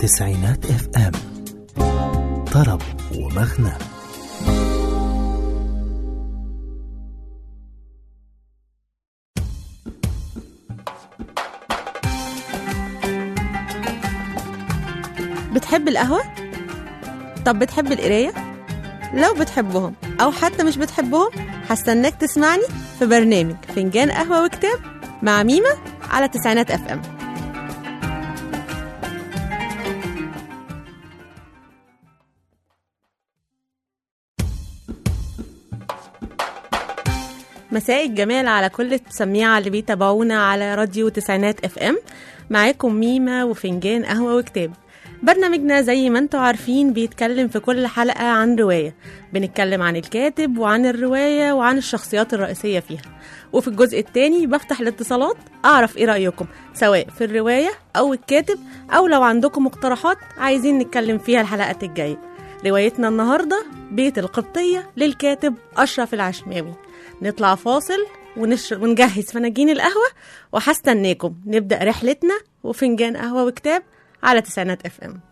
تسعينات اف ام طرب ومغنى بتحب القهوة؟ طب بتحب القراية؟ لو بتحبهم أو حتى مش بتحبهم هستناك تسمعني في برنامج فنجان قهوة وكتاب مع ميمة على تسعينات اف ام مساء الجمال على كل السميعة اللي بيتابعونا على راديو تسعينات اف ام معاكم ميمة وفنجان قهوة وكتاب برنامجنا زي ما انتوا عارفين بيتكلم في كل حلقة عن رواية بنتكلم عن الكاتب وعن الرواية وعن الشخصيات الرئيسية فيها وفي الجزء الثاني بفتح الاتصالات أعرف إيه رأيكم سواء في الرواية أو الكاتب أو لو عندكم مقترحات عايزين نتكلم فيها الحلقات الجاية روايتنا النهاردة بيت القبطية للكاتب أشرف العشماوي نطلع فاصل ونشرب ونجهز فناجين القهوة وهستناكم نبدأ رحلتنا وفنجان قهوة وكتاب على تسعينات اف ام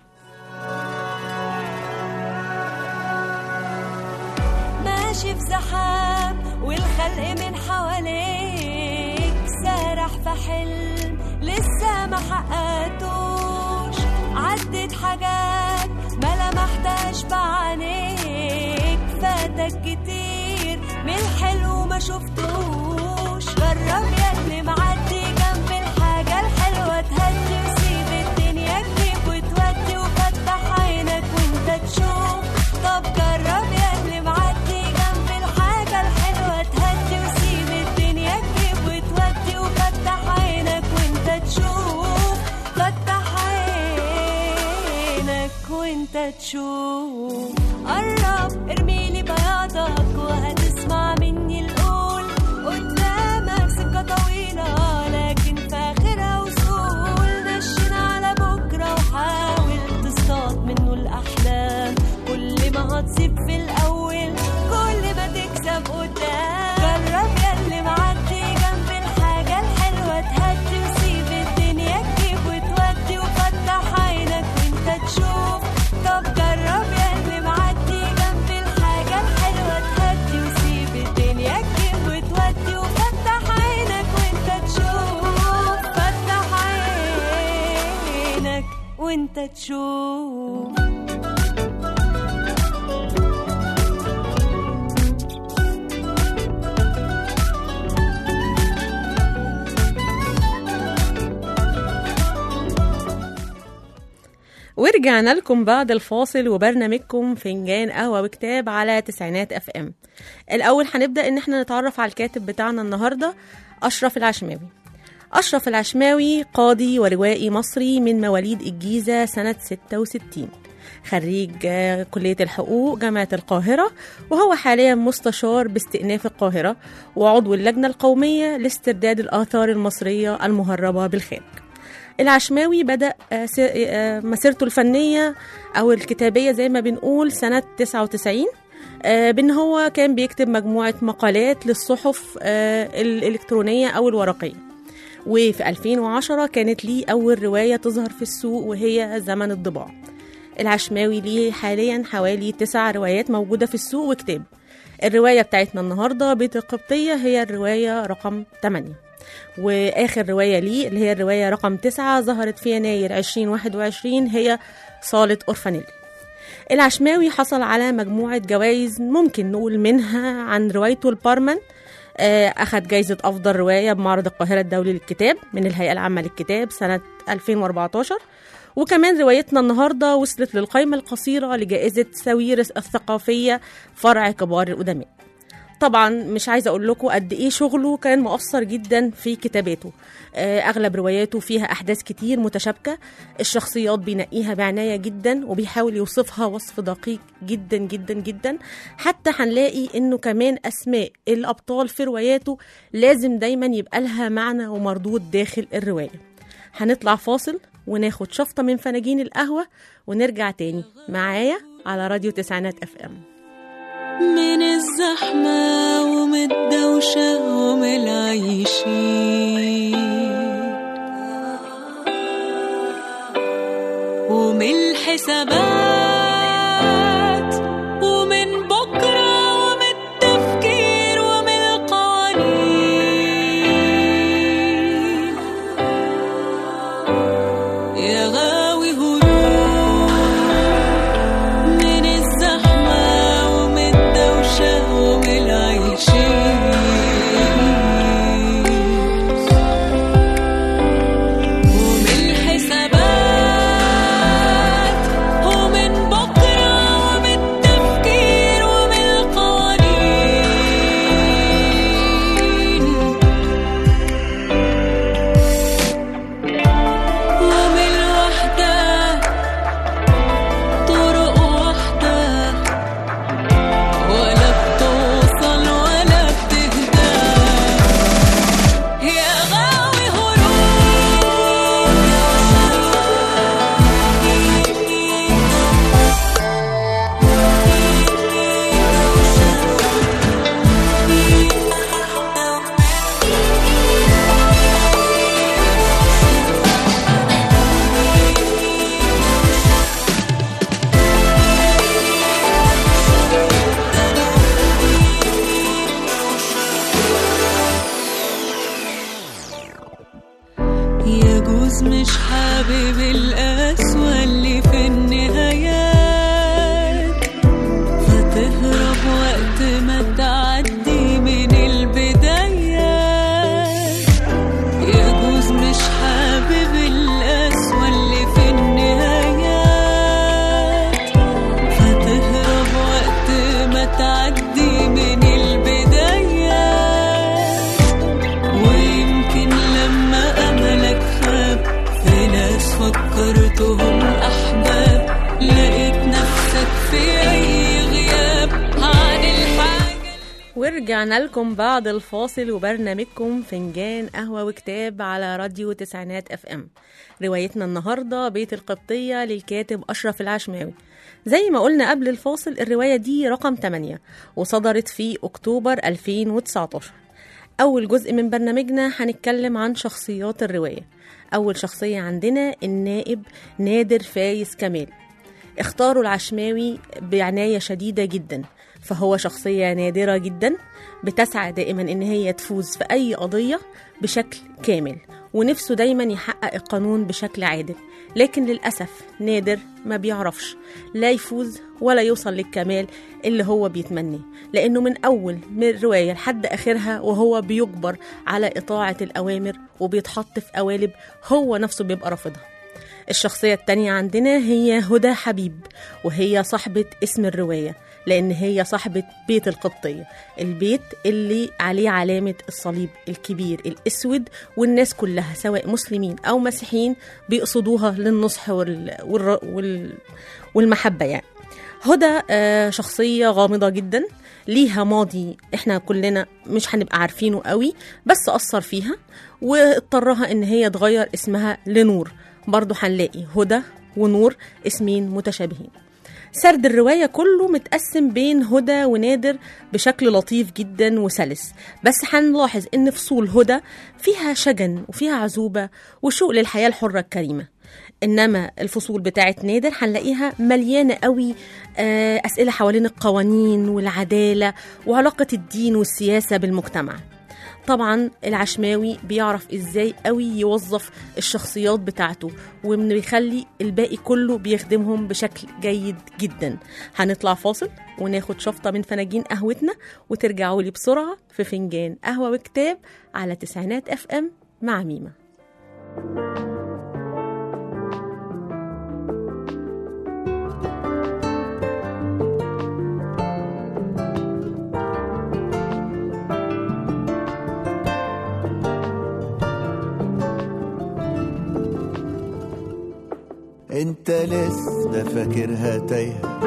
ماشي في زحام والخلق من حواليك سارح في حلم لسه ما حققتوش عدت حاجات ما لمحتهاش بعينيك فاتك كتير من الحلو ما شفتوش جرب يا اللي معدي جنب الحاجة الحلوة تهدي وسيب الدنيا تجيب وتودي وفتح عينك وانت تشوف طب جرب يا اللي معدي جنب الحاجة الحلوة تهدي وسيب الدنيا تجيب وتودي وفتح عينك وانت تشوف فتح عينك وانت تشوف قرب ارميلي بياضك وهتسمع مني القول قدامك سكة طويلة لكن في آخرها وصول نشن على بكرة وحاول تصطاد منه الأحلام كل ما هتصيب في الأول كل ما تكسب قدام جرب ياللي معدي جنب الحاجة الحلوة تهدي وسيب الدنيا تجيب وتودي وفتح عينك وانت تشوف طب جرب ياللي معدي جنب الحاجة الحلوة تهدي وسيب الدنيا تجيب وتودي وفتح عينك وانت تشوف فتح عينك وانت تشوف ورجعنا لكم بعد الفاصل وبرنامجكم فنجان قهوة وكتاب على تسعينات اف ام الأول هنبدأ إن احنا نتعرف على الكاتب بتاعنا النهاردة أشرف العشماوي أشرف العشماوي قاضي وروائي مصري من مواليد الجيزة سنة 66 خريج آه، كلية الحقوق جامعة القاهرة وهو حاليا مستشار باستئناف القاهرة وعضو اللجنة القومية لاسترداد الآثار المصرية المهربة بالخارج العشماوي بدأ آه، س- آه، مسيرته الفنية أو الكتابية زي ما بنقول سنة 99 آه، بأن هو كان بيكتب مجموعة مقالات للصحف آه، الإلكترونية أو الورقية وفي 2010 كانت ليه أول رواية تظهر في السوق وهي زمن الضباع العشماوي ليه حاليا حوالي تسع روايات موجودة في السوق وكتاب الرواية بتاعتنا النهاردة بيت القبطية هي الرواية رقم 8 واخر روايه ليه اللي هي الروايه رقم تسعة ظهرت في يناير 2021 هي صاله اورفانيل العشماوي حصل على مجموعه جوائز ممكن نقول منها عن روايته البارمان آه، أخذ جايزة أفضل رواية بمعرض القاهرة الدولي للكتاب من الهيئة العامة للكتاب سنة 2014 وكمان روايتنا النهاردة وصلت للقائمة القصيرة لجائزة ساويرس الثقافية فرع كبار الأدماء طبعا مش عايزه اقول لكم قد ايه شغله كان مؤثر جدا في كتاباته آه، اغلب رواياته فيها احداث كتير متشابكه الشخصيات بينقيها بعنايه جدا وبيحاول يوصفها وصف دقيق جدا جدا جدا حتى هنلاقي انه كمان اسماء الابطال في رواياته لازم دايما يبقى لها معنى ومردود داخل الروايه هنطلع فاصل وناخد شفطه من فناجين القهوه ونرجع تاني معايا على راديو تسعينات اف ام من الزحمة ومن الدوشة ومن العيشين ومن الحسابات ومن بكرة ومن التفكير ومن القوانين يا غاوي هروب من الزحمة ومن الدوشة ومن العيشين ومن الحسابات ومن بكرة ومن التفكير ومن القوانين ومن الوحدة طرق واحدة ولا بتوصل ولا بتهدى يا غاوي يجوز مش حابب القسوة اللي في النهايات فتهرب وقت ما تعدي من البدايات يجوز مش حابب القسوة اللي في النهايات فتهرب وقت ما تعدي من البدايات ويمكن لما أملك خاب في ناس فكرتهم أحباب لقيت نفسك في أي غياب عن الحاجة ورجعنا لكم بعد الفاصل وبرنامجكم فنجان قهوة وكتاب على راديو تسعينات اف ام روايتنا النهاردة بيت القبطية للكاتب أشرف العشماوي زي ما قلنا قبل الفاصل الرواية دي رقم 8 وصدرت في أكتوبر 2019 أول جزء من برنامجنا هنتكلم عن شخصيات الرواية أول شخصية عندنا النائب نادر فايز كمال اختاروا العشماوي بعناية شديدة جدا فهو شخصية نادرة جدا بتسعى دائما إن هي تفوز في أي قضية بشكل كامل ونفسه دايما يحقق القانون بشكل عادل لكن للأسف نادر ما بيعرفش لا يفوز ولا يوصل للكمال اللي هو بيتمناه لأنه من أول من الرواية لحد آخرها وهو بيجبر على إطاعة الأوامر وبيتحط في قوالب هو نفسه بيبقى رافضها الشخصية التانية عندنا هي هدى حبيب وهي صاحبة اسم الرواية لأن هي صاحبة بيت القبطية البيت اللي عليه علامة الصليب الكبير الأسود والناس كلها سواء مسلمين أو مسيحيين بيقصدوها للنصح وال... وال... وال... والمحبة يعني هدى آه، شخصية غامضة جدا ليها ماضي احنا كلنا مش هنبقى عارفينه قوي بس أثر فيها واضطرها ان هي تغير اسمها لنور برضو هنلاقي هدى ونور اسمين متشابهين سرد الرواية كله متقسم بين هدى ونادر بشكل لطيف جدا وسلس بس هنلاحظ ان فصول هدى فيها شجن وفيها عزوبة وشوق للحياة الحرة الكريمة انما الفصول بتاعت نادر هنلاقيها مليانه قوي آه، اسئله حوالين القوانين والعداله وعلاقه الدين والسياسه بالمجتمع طبعا العشماوي بيعرف ازاي قوي يوظف الشخصيات بتاعته ومن بيخلي الباقي كله بيخدمهم بشكل جيد جدا هنطلع فاصل وناخد شفطة من فناجين قهوتنا وترجعوا لي بسرعة في فنجان قهوة وكتاب على تسعينات اف ام مع ميمة انت لسه فاكرها تايهة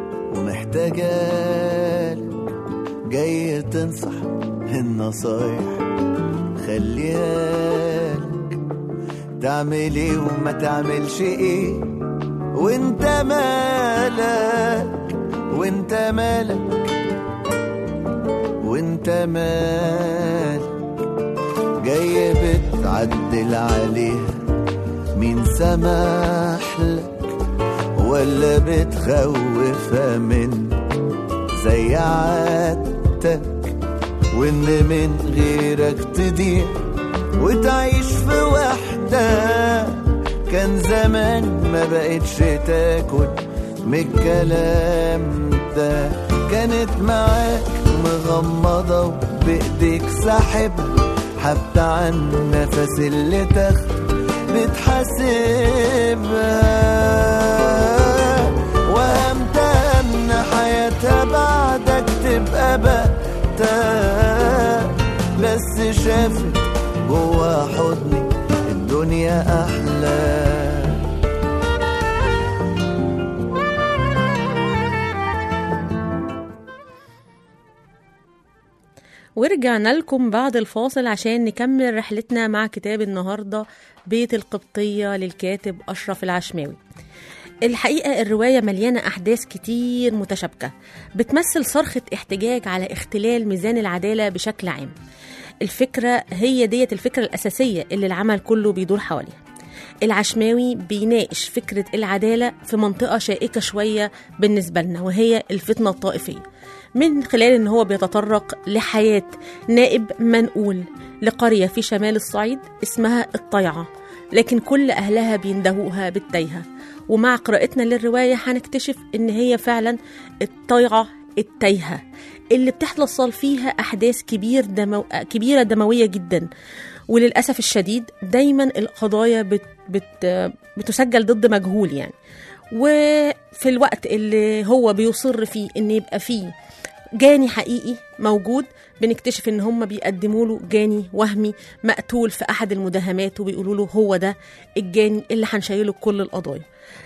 ومحتاجالك جاي تنصح النصايح خليها لك تعمل ايه وما تعملش ايه وانت مالك وانت مالك وانت مالك جاي بتعدل عليها مين سمح لك ولا بتخوفها من زي عادتك وان من غيرك تضيع وتعيش في وحدة كان زمان ما بقتش تاكل من الكلام ده كانت معاك مغمضة وبإيديك ساحبها حتى عن النفس اللي تاخده بتحاسبها وامتى ان حياتها بعدك تبقى بقتها بس شافت جوا حضني الدنيا احلى ورجعنا لكم بعد الفاصل عشان نكمل رحلتنا مع كتاب النهارده بيت القبطية للكاتب أشرف العشماوي الحقيقة الرواية مليانة أحداث كتير متشابكة بتمثل صرخة احتجاج على اختلال ميزان العدالة بشكل عام الفكرة هي ديت الفكرة الأساسية اللي العمل كله بيدور حواليها العشماوي بيناقش فكرة العدالة في منطقة شائكة شوية بالنسبة لنا وهي الفتنة الطائفية من خلال ان هو بيتطرق لحياة نائب منقول لقرية في شمال الصعيد اسمها الطيعة لكن كل أهلها بيندهوها بالتايهة ومع قراءتنا للرواية هنكتشف إن هي فعلا الطيعة التايهة اللي بتحصل فيها أحداث كبير دمو... كبيرة دموية جدا وللأسف الشديد دايما القضايا بت... بت... بتسجل ضد مجهول يعني وفي الوقت اللي هو بيصر فيه ان يبقى فيه جاني حقيقي موجود بنكتشف ان هم بيقدموا له جاني وهمي مقتول في احد المداهمات وبيقولوا له هو ده الجاني اللي هنشيله كل القضايا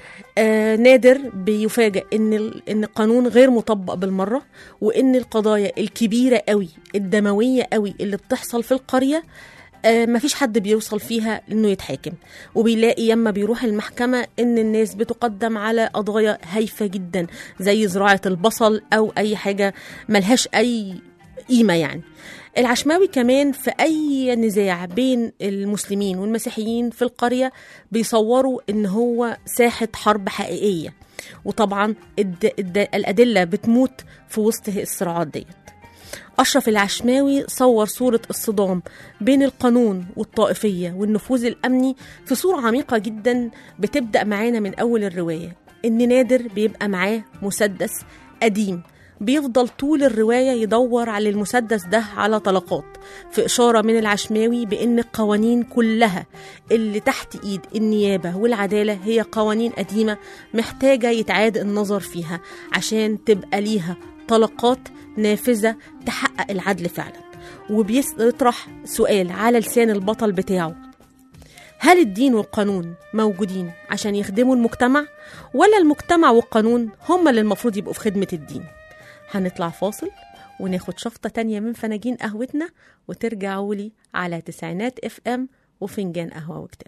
آه نادر بيفاجئ ان ال- ان القانون غير مطبق بالمره وان القضايا الكبيره قوي الدمويه قوي اللي بتحصل في القريه آه، مفيش حد بيوصل فيها انه يتحاكم وبيلاقي يما بيروح المحكمة ان الناس بتقدم على قضايا هايفة جدا زي زراعة البصل او اي حاجة ملهاش اي قيمة يعني العشماوي كمان في اي نزاع بين المسلمين والمسيحيين في القرية بيصوروا ان هو ساحة حرب حقيقية وطبعا الد... الد... الادلة بتموت في وسط الصراعات ديت أشرف العشماوي صور صورة الصدام بين القانون والطائفية والنفوذ الأمني في صورة عميقة جدا بتبدأ معانا من أول الرواية إن نادر بيبقى معاه مسدس قديم بيفضل طول الرواية يدور على المسدس ده على طلقات في إشارة من العشماوي بإن القوانين كلها اللي تحت إيد النيابة والعدالة هي قوانين قديمة محتاجة يتعاد النظر فيها عشان تبقى ليها طلقات نافذة تحقق العدل فعلا وبيطرح سؤال على لسان البطل بتاعه هل الدين والقانون موجودين عشان يخدموا المجتمع ولا المجتمع والقانون هما اللي المفروض يبقوا في خدمة الدين هنطلع فاصل وناخد شفطة تانية من فناجين قهوتنا وترجعوا لي على تسعينات اف ام وفنجان قهوة وكتاب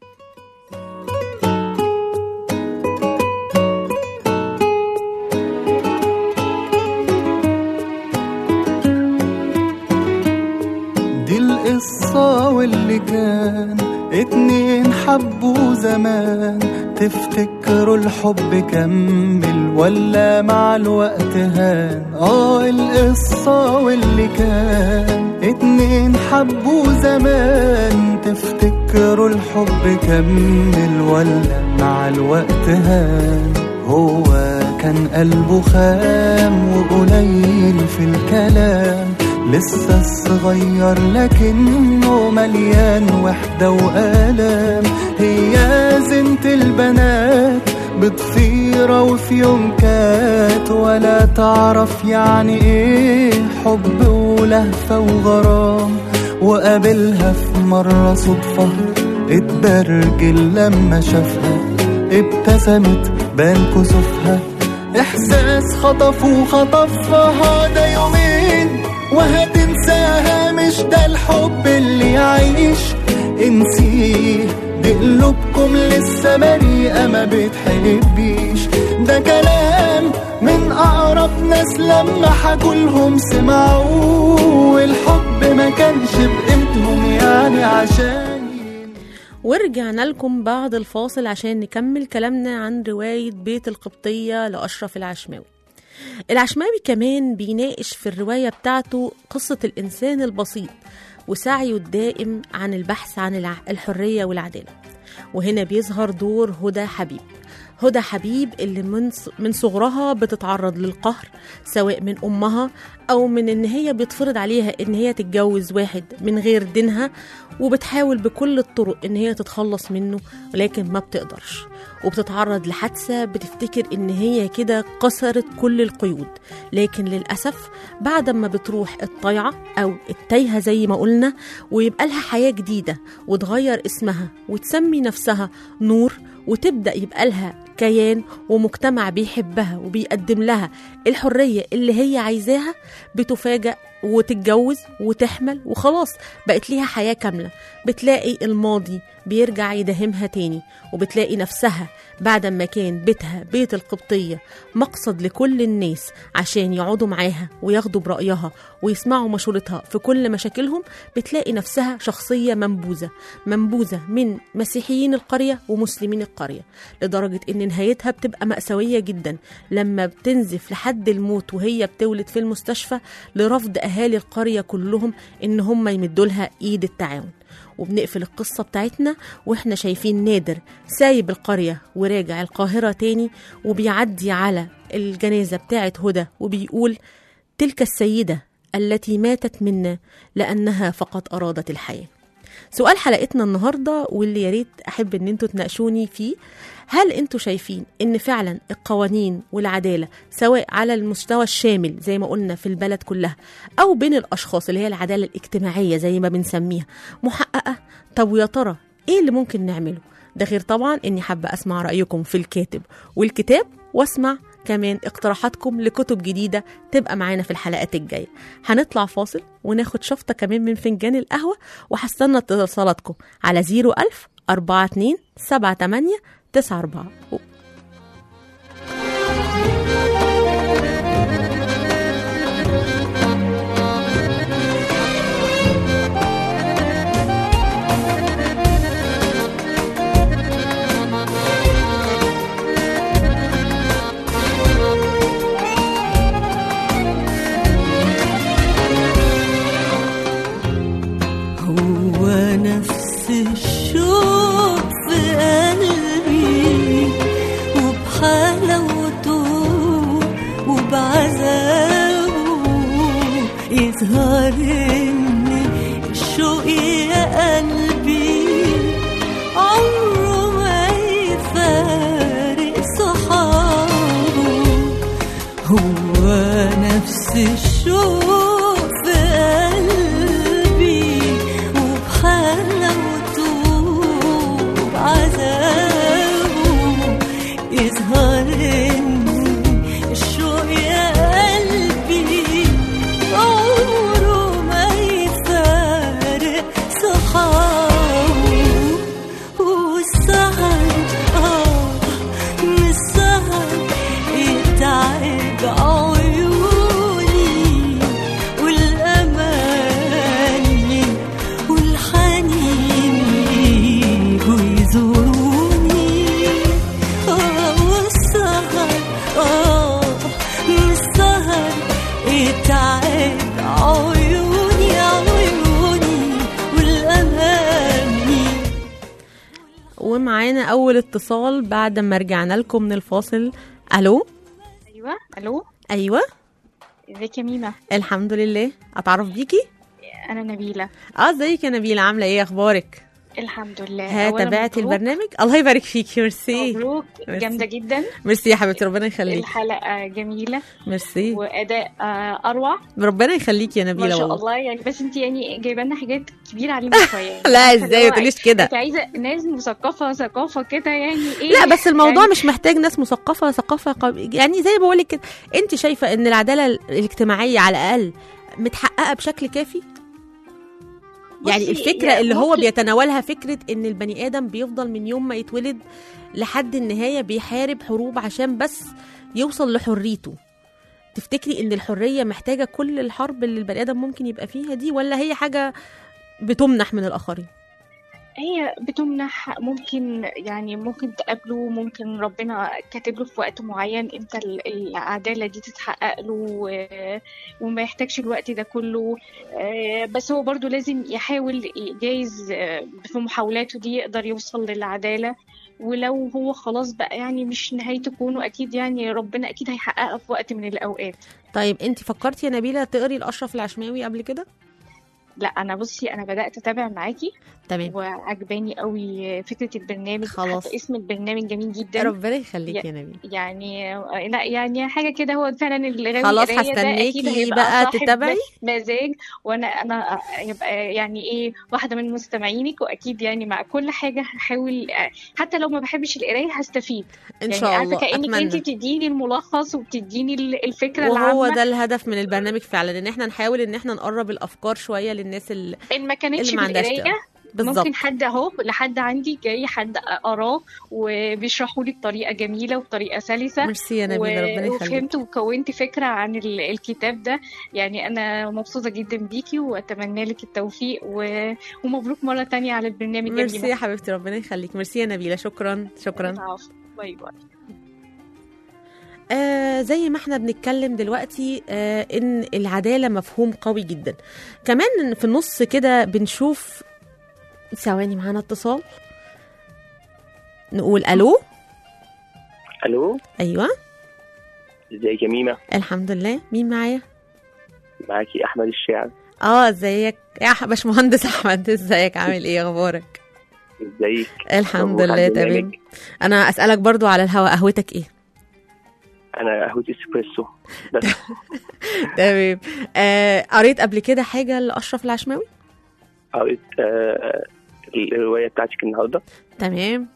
دي القصة واللي كان اتنين حبوا زمان تفتكروا الحب كمل ولا مع الوقت هان اه القصة واللي كان اتنين حبوا زمان تفتكروا الحب كمل ولا مع الوقت هان هو كان قلبه خام وقليل في الكلام لسه صغير لكنه مليان وحدة وآلام هي زنت البنات بضفيرة وفي يوم كات ولا تعرف يعني ايه حب ولهفة وغرام وقابلها في مرة صدفة اتبرجل لما شافها ابتسمت بان كسوفها احساس خطف وخطفها ده يومين وهتنساها مش ده الحب اللي يعيش انسيه دي قلوبكم لسه بريئة ما بتحبيش ده كلام من أقرب ناس لما حكولهم سمعوه والحب ما كانش بإيدهم يعني عشان ورجعنا لكم بعد الفاصل عشان نكمل كلامنا عن رواية بيت القبطية لأشرف العشماوي العشماوي كمان بيناقش في الرواية بتاعته قصة الإنسان البسيط وسعيه الدائم عن البحث عن الع- الحرية والعدالة وهنا بيظهر دور هدى حبيب هدى حبيب اللي من ص- من صغرها بتتعرض للقهر سواء من امها او من ان هي بيتفرض عليها ان هي تتجوز واحد من غير دينها وبتحاول بكل الطرق ان هي تتخلص منه ولكن ما بتقدرش وبتتعرض لحادثه بتفتكر ان هي كده كسرت كل القيود لكن للاسف بعد ما بتروح الطيعه او التايهه زي ما قلنا ويبقى لها حياه جديده وتغير اسمها وتسمي نفسها نور وتبدا يبقى لها كيان ومجتمع بيحبها وبيقدم لها الحريه اللي هي عايزاها بتفاجأ وتتجوز وتحمل وخلاص بقت ليها حياه كامله بتلاقي الماضي بيرجع يداهمها تاني وبتلاقي نفسها بعد ما كان بيتها بيت القبطيه مقصد لكل الناس عشان يقعدوا معاها وياخدوا برايها ويسمعوا مشورتها في كل مشاكلهم بتلاقي نفسها شخصيه منبوذه منبوذه من مسيحيين القريه ومسلمين القريه لدرجه ان نهايتها بتبقى مأساويه جدا لما بتنزف لحد الموت وهي بتولد في المستشفى لرفض اهالي القريه كلهم ان هم يمدوا لها ايد التعاون وبنقفل القصة بتاعتنا واحنا شايفين نادر سايب القرية وراجع القاهرة تاني وبيعدي على الجنازة بتاعت هدى وبيقول تلك السيدة التي ماتت منا لأنها فقط أرادت الحياة سؤال حلقتنا النهارده واللي يا ريت احب ان انتوا تناقشوني فيه هل انتوا شايفين ان فعلا القوانين والعداله سواء على المستوى الشامل زي ما قلنا في البلد كلها او بين الاشخاص اللي هي العداله الاجتماعيه زي ما بنسميها محققه طب ويا ترى ايه اللي ممكن نعمله ده غير طبعا اني حابه اسمع رايكم في الكاتب والكتاب واسمع كمان اقتراحاتكم لكتب جديدة تبقى معانا في الحلقات الجاية هنطلع فاصل وناخد شفطة كمان من فنجان القهوة وهستنى اتصالاتكم على 01000 42 78 94 هو نفس الشوق في قلبي وبحلاوته وبعذابه يظهر ان الشوق يا قلبي عمره ما يفارق صحابه هو نفس الشوق في قلبي وبحلاوته وبعذابه يظهر إن الشوق يا قلبي عمره ما يفارق صحابه والسهر آه من السهر يتعب عيوني والأماني والحنين يجوا يزوروني آه والسهر آه من السهر يتعب عيوني عيوني والأماني ومعانا أول اتصال بعد ما رجعنا لكم من الفاصل ألو ايوه الو أيوة ازيك يا ميمة الحمد لله أتعرف بيكي انا نبيلة اه ازيك يا نبيلة عاملة ايه أخبارك الحمد لله ها أولاً تابعتي مبروك. البرنامج الله يبارك فيكي ميرسي مبروك ميرسي. جامدة جدا ميرسي يا حبيبتي ربنا يخليك الحلقة جميلة ميرسي وأداء آه، أروع ربنا يخليكي يا ما نبيلة شاء والله الله يعني بس انت يعني جايبه لنا حاجات كبيرة علينا شوية يعني. لا عارفة ازاي اللي ما هو تقوليش كده انت عايزة ناس مثقفة ثقافة كده يعني ايه لا بس الموضوع يعني مش محتاج ناس مثقفه ثقافه قو- يعني زي ما بقول لك كده انت شايفه ان العداله الاجتماعيه على الاقل متحققه بشكل كافي يعني بصي، الفكره يعني اللي هو ممكن- بيتناولها فكره ان البني ادم بيفضل من يوم ما يتولد لحد النهايه بيحارب حروب عشان بس يوصل لحريته تفتكري ان الحريه محتاجه كل الحرب اللي البني ادم ممكن يبقى فيها دي ولا هي حاجه بتمنح من الاخرين هي بتمنح ممكن يعني ممكن تقابله ممكن ربنا كاتب له في وقت معين امتى ال- العدالة دي تتحقق له و- وما يحتاجش الوقت ده كله آه، بس هو برضو لازم يحاول جايز آه، في محاولاته دي يقدر يوصل للعدالة ولو هو خلاص بقى يعني مش نهاية كونه أكيد يعني ربنا أكيد هيحققها في وقت من الأوقات طيب انت فكرتي يا نبيله تقري الاشرف العشماوي قبل كده لا أنا بصي أنا بدأت أتابع معاكي تمام وعجباني قوي فكرة البرنامج خلاص. حتى اسم البرنامج جميل جدا ربنا يخليك يا نبيله يعني لا يعني حاجة كده هو فعلا اللي غاوي خلاص قراية ده هستناكي أكيد هيبقى بقى صاحب تتابعي. مزاج وأنا أنا يبقى يعني إيه واحدة من مستمعينك وأكيد يعني مع كل حاجة هحاول حتى لو ما بحبش القراية هستفيد ان يعني شاء عارفة الله كأنك أنت اتمنى بتديني الملخص وبتديني ال- الفكرة وهو العامة ده الهدف من البرنامج فعلا ان احنا نحاول ان احنا نقرب الافكار شويه للناس اللي, إن ما كانتش اللي ما عندهاش بالقراية تقرا. بالظبط ممكن حد اهو لحد عندي جاي حد قراه وبيشرحوا لي بطريقه جميله وبطريقه سلسه ميرسي يا نبيله ربنا و- يخليك وفهمت وكونت فكره عن ال- الكتاب ده يعني انا مبسوطه جدا بيكي واتمنى لك التوفيق و... ومبروك مره تانية على البرنامج ميرسي جميل يا حبيبتي ربنا يخليك ميرسي يا نبيله شكرا شكرا العفو. باي باي آه زي ما احنا بنتكلم دلوقتي آه ان العدالة مفهوم قوي جدا كمان في النص كده بنشوف ثواني معانا اتصال نقول الو الو ايوه ازيك يا ميمة الحمد لله مين معايا معاكي احمد الشاعر اه ازيك يا ح- باشمهندس احمد ازيك عامل ايه اخبارك ازيك الحمد مبروك على لله تمام البرنامج. انا اسالك برضو على الهوا قهوتك ايه انا قهوة اسبريسو بس تمام آه قريت قبل كده حاجه لاشرف العشماوي قريت آه الرواية بتاعتك النهاردة تمام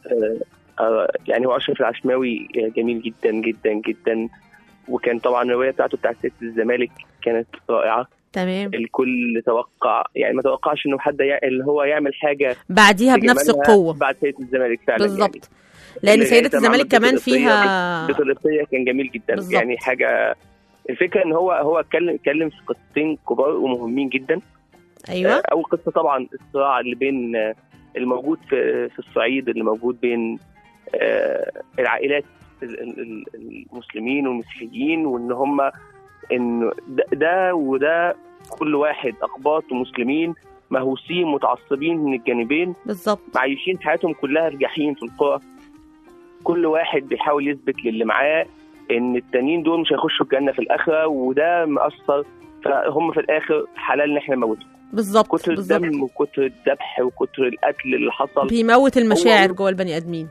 آه يعني هو أشرف العشماوي جميل جدا جدا جدا وكان طبعا الرواية بتاعته بتاعت ست الزمالك كانت رائعة تمام الكل توقع يعني ما توقعش انه حد يع... اللي هو يعمل حاجة بعديها بنفس بجمالها القوه بعد سيدة الزمالك فعلا يعني. بالظبط لان اللي سيدة جاي الزمالك تمام كمان بطريقة- فيها بطريقية كان جميل جدا بالظبط. يعني حاجة الفكرة ان هو هو اتكلم اتكلم في قصتين كبار ومهمين جدا ايوه آه، اول قصه طبعا الصراع اللي بين آه، الموجود في في الصعيد اللي موجود بين آه، العائلات ال- ال- ال- المسلمين والمسيحيين وان هم ان ده- ده وده كل واحد اقباط ومسلمين مهووسين متعصبين من الجانبين بالظبط معيشين حياتهم كلها في جحيم في القرى كل واحد بيحاول يثبت للي معاه ان التانيين دول مش هيخشوا الجنه في الاخره وده مأثر فهم في الاخر حلال ان احنا نموتهم بالظبط كتر بالظبط الدم وكتر الذبح وكتر القتل اللي حصل بيموت المشاعر هو- جوه البني ادمين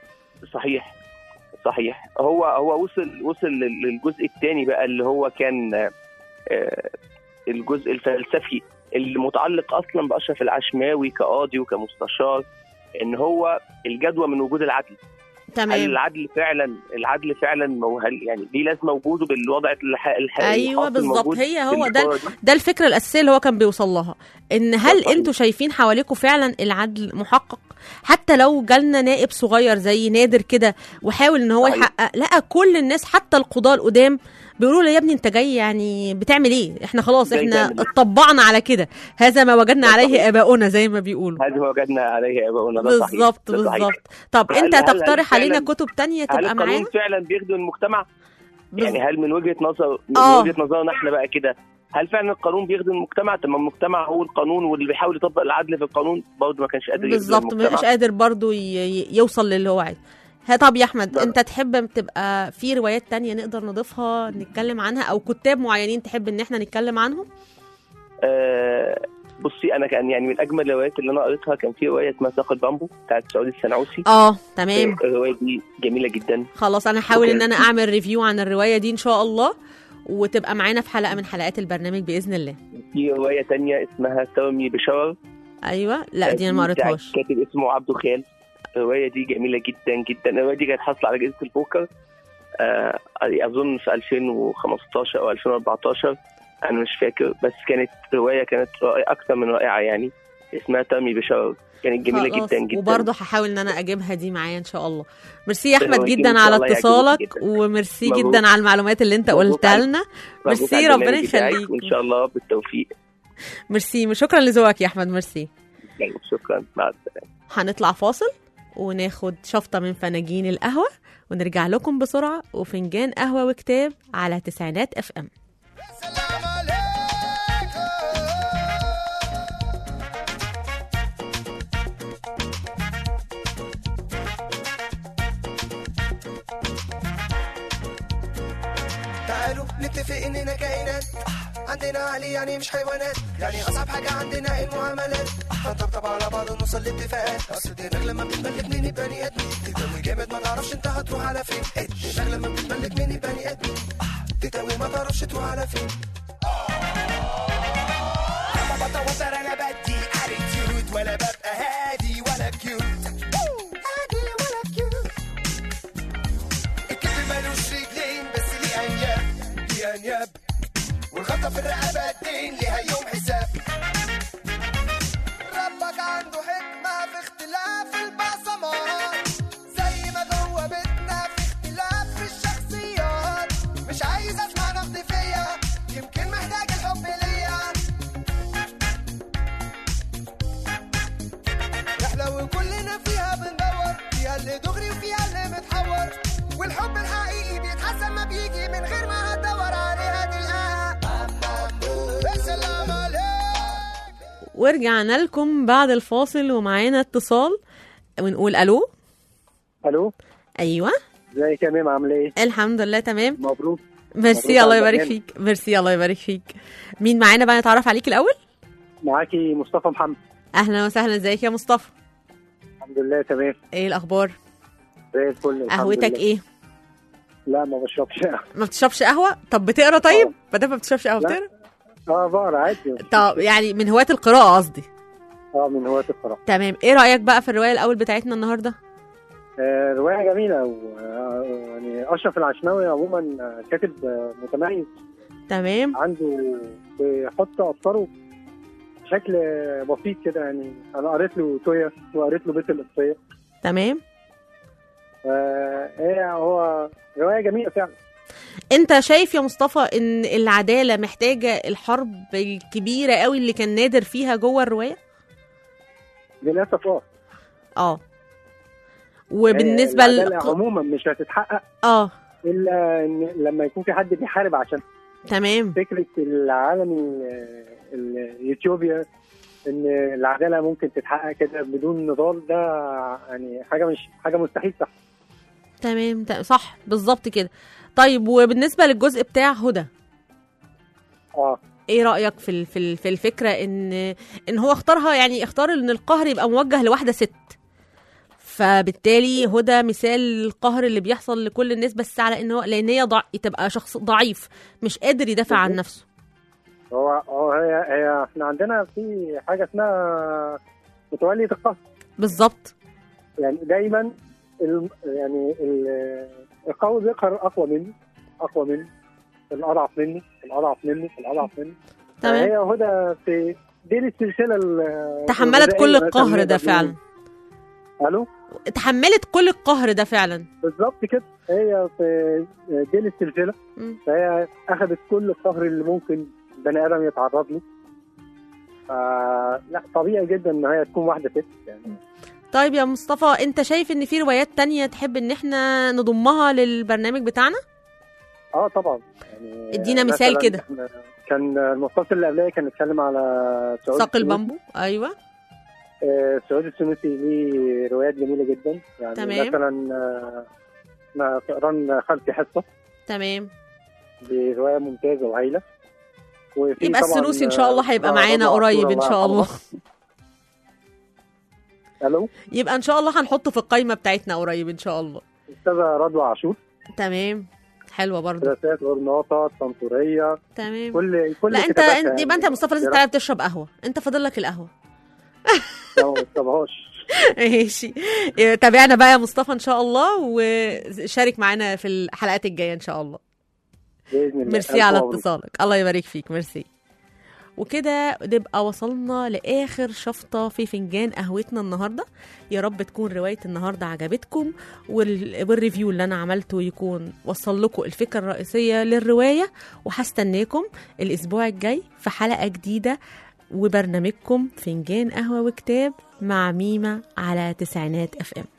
صحيح صحيح هو هو وصل وصل لل- للجزء الثاني بقى اللي هو كان آه، الجزء الفلسفي اللي متعلق اصلا باشرف العشماوي كقاضي وكمستشار ان هو الجدوى من وجود العدل هل تمام العدل فعلا العدل فعلا مو- هل يعني ليه لازمه وجوده بالوضع الح... الح... ايوه الحاصل بالظبط موجود هي في هو ده القرى دي؟ ده الفكره الاساسيه اللي هو كان بيوصل لها ان هل صحيح. انتوا شايفين حواليكم فعلا العدل محقق حتى لو جالنا نائب صغير زي نادر كده وحاول ان هو صحيح. يحقق لقى كل الناس حتى القضاه القدام بيقولوا له يا ابني انت جاي يعني بتعمل ايه احنا خلاص جاي احنا تعمل إيه؟ اتطبعنا على كده هذا ما وجدنا ده عليه صحيح. اباؤنا زي ما بيقولوا هذا ما وجدنا عليه اباؤنا ده صحيح بالظبط ده صحيح. بالظبط طب هل- انت هل- هل تقترح علينا فعلاً- كتب تانية هل تبقى القانون معانا فعلا بيخدم المجتمع؟ بز- يعني هل من وجهه نظر من آه. وجهه نظرنا احنا بقى كده هل فعلا القانون بيخدم المجتمع؟ طب ما المجتمع هو القانون واللي بيحاول يطبق العدل في القانون برضه ما كانش قادر يخدم بالظبط المجتمع. مش قادر برضو ي- ي- يوصل للي هو عايزه ها طب يا احمد لا. انت تحب تبقى في روايات تانية نقدر نضيفها نتكلم عنها او كتاب معينين تحب ان احنا نتكلم عنهم آه بصي انا كان يعني من اجمل الروايات اللي انا قريتها كان في روايه اسمها ساق البامبو بتاعت سعودي السنعوسي اه تمام الروايه دي جميله جدا خلاص انا هحاول أوكي. ان انا اعمل ريفيو عن الروايه دي ان شاء الله وتبقى معانا في حلقه من حلقات البرنامج باذن الله في روايه تانية اسمها تومي بشرر ايوه لا دي انا ما بتاعت قريتهاش كاتب اسمه عبده خيال الروايه دي جميله جدا جدا الروايه دي كانت حاصله على جائزه البوكر آه اظن في 2015 او 2014 انا مش فاكر بس كانت روايه كانت رائعه اكثر من رائعه يعني اسمها تامي بشرر كانت جميله خلاص، جدا جدا وبرضه هحاول ان انا اجيبها دي معايا ان شاء الله ميرسي يا احمد هو جدا إن شاء على الله يعجبك اتصالك جدا. وميرسي مبروك. جدا على المعلومات اللي انت مبروك قلتها عليك. لنا مبروك ميرسي على ربنا البرنامج بتاعك، يخليك وان شاء الله بالتوفيق ميرسي شكرا لذوقك يا احمد ميرسي طيب، شكرا مع السلامه هنطلع فاصل وناخد شفطة من فناجين القهوة ونرجع لكم بسرعة وفنجان قهوة وكتاب على تسعينات اف ام سلام عليكم تعالوا نتفق اننا كائنات عندنا عقل يعني مش حيوانات يعني اصعب حاجه عندنا المعاملات هنطبطب على بعض ونوصل لاتفاقات اصل دماغ لما بتتملك من البني ادمين تتوي جامد ما تعرفش انت هتروح على فين الدماغ لما بتتملك من البني ادمين تتوي ما تعرفش تروح على فين لما بتوتر انا بدي اتيتيود ولا ببقى هادي ولا كيوت هادي ولا كيوت الكتب مالوش رجلين بس ليه انياب ليه انياب والخطة في الرقبة الدين ليها يوم حساب ربك عنده حكمة في اختلاف البصمات زي ما جوه بيتنا في اختلاف في الشخصيات مش عايز اسمع نقد فيا يمكن محتاج الحب ليا رحلة وكلنا فيها بندور فيها اللي دغري وفيها اللي متحور والحب الحقيقي بيتحسن ما بيجي من غير ما هتدور عليها تلقاها السلام عليكم ورجعنا لكم بعد الفاصل ومعانا اتصال ونقول الو الو ايوه ازيك يا ميم عامله ايه؟ الحمد لله تمام مبروك ميرسي مبروك الله على يبارك البرنامج. فيك ميرسي الله يبارك فيك مين معانا بقى نتعرف عليك الاول معاكي مصطفى محمد اهلا وسهلا ازيك يا مصطفى الحمد لله تمام ايه الاخبار زي الفل الحمد قهوتك لله. ايه لا ما بشربش ما بتشربش قهوه طب بتقرا طيب ما دام ما بتشربش قهوه لا. بتقرا اه بقرا عادي طب يعني من هواة القراءه قصدي اه من هواة القراءة تمام ايه رايك بقى في الروايه الاول بتاعتنا النهارده آه رواية جميلة و آه، يعني أشرف العشماوي عموما آه، كاتب آه، متميز تمام عنده بيحط أفكاره بشكل آه، بسيط كده يعني أنا قريت له تويا وقريت له بيت القصية تمام آه هي هو رواية جميلة فعلا انت شايف يا مصطفى ان العداله محتاجه الحرب الكبيره قوي اللي كان نادر فيها جوه الروايه للأسف اه اه وبالنسبه العدالة ل... عموما مش هتتحقق اه الا ان لما يكون في حد بيحارب عشان تمام فكره العالم ال- ال- اليوتيوبيا ان العداله ممكن تتحقق كده بدون نضال ده يعني حاجه مش حاجه مستحيل صح تمام ت- صح بالظبط كده طيب وبالنسبه للجزء بتاع هدى اه ايه رايك في ال- في ال- في الفكره ان ان هو اختارها يعني اختار ان القهر يبقى موجه لواحده ست فبالتالي هدى مثال القهر اللي بيحصل لكل الناس بس على ان هو لان هي ضع... تبقى شخص ضعيف مش قادر يدافع عن بالظبط. نفسه هو هو هي, هي احنا عندنا في حاجه اسمها متوليه القهر بالظبط يعني دايما ال يعني ال- القوي بيقهر اقوى منه اقوى منه الاضعف منه الاضعف منه الاضعف منه تمام هي هدى في دي السلسله ال- تحملت كل الغذائية القهر مثلاً ده نقدر فعلا نقول. الو تحملت كل القهر ده فعلا بالظبط كده هي في دي السلسله مم. فهي اخذت كل القهر اللي ممكن بني ادم يتعرض له آه لا طبيعي جدا ان هي تكون واحده ست يعني طيب يا مصطفى انت شايف ان في روايات تانية تحب ان احنا نضمها للبرنامج بتاعنا اه طبعا يعني ادينا مثال مثلاً كده. إحنا كان المتصل اللي قبلها كان اتكلم على سعود ساق السنوسي. البامبو ايوه آه، سعود السنوسي ليه روايات جميله جدا يعني تمام. مثلا آه، اسمها فئران خلفي حصه تمام دي روايه ممتازه وهايله وفي يبقى طبعاً، السنوسي ان شاء الله هيبقى آه، معانا رضوى قريب عاشور ان الله شاء الله يرحمها. الو يبقى ان شاء الله هنحطه في القايمه بتاعتنا قريب ان شاء الله استاذه رضوى عاشور تمام حلوه برضه ثلاثات غرناطه الطنطوريه تمام كل كل لا انت كتاباتها انت- يبقى انت يا مصطفى لازم يعني تعرف تشرب قهوه انت فاضل لك القهوه ما بشربهاش ماشي تابعنا بقى يا مصطفى ان شاء الله وشارك معانا في الحلقات الجايه ان شاء الله باذن الله ميرسي ألف على مبروك. اتصالك الله يبارك فيك ميرسي وكده نبقى وصلنا لاخر شفطه في فنجان قهوتنا النهارده يا رب تكون روايه النهارده عجبتكم وال- والريفيو اللي انا عملته يكون وصل لكم الفكره الرئيسيه للروايه وهستناكم الاسبوع الجاي في حلقه جديده وبرنامجكم فنجان قهوة وكتاب مع ميمة على تسعينات اف ام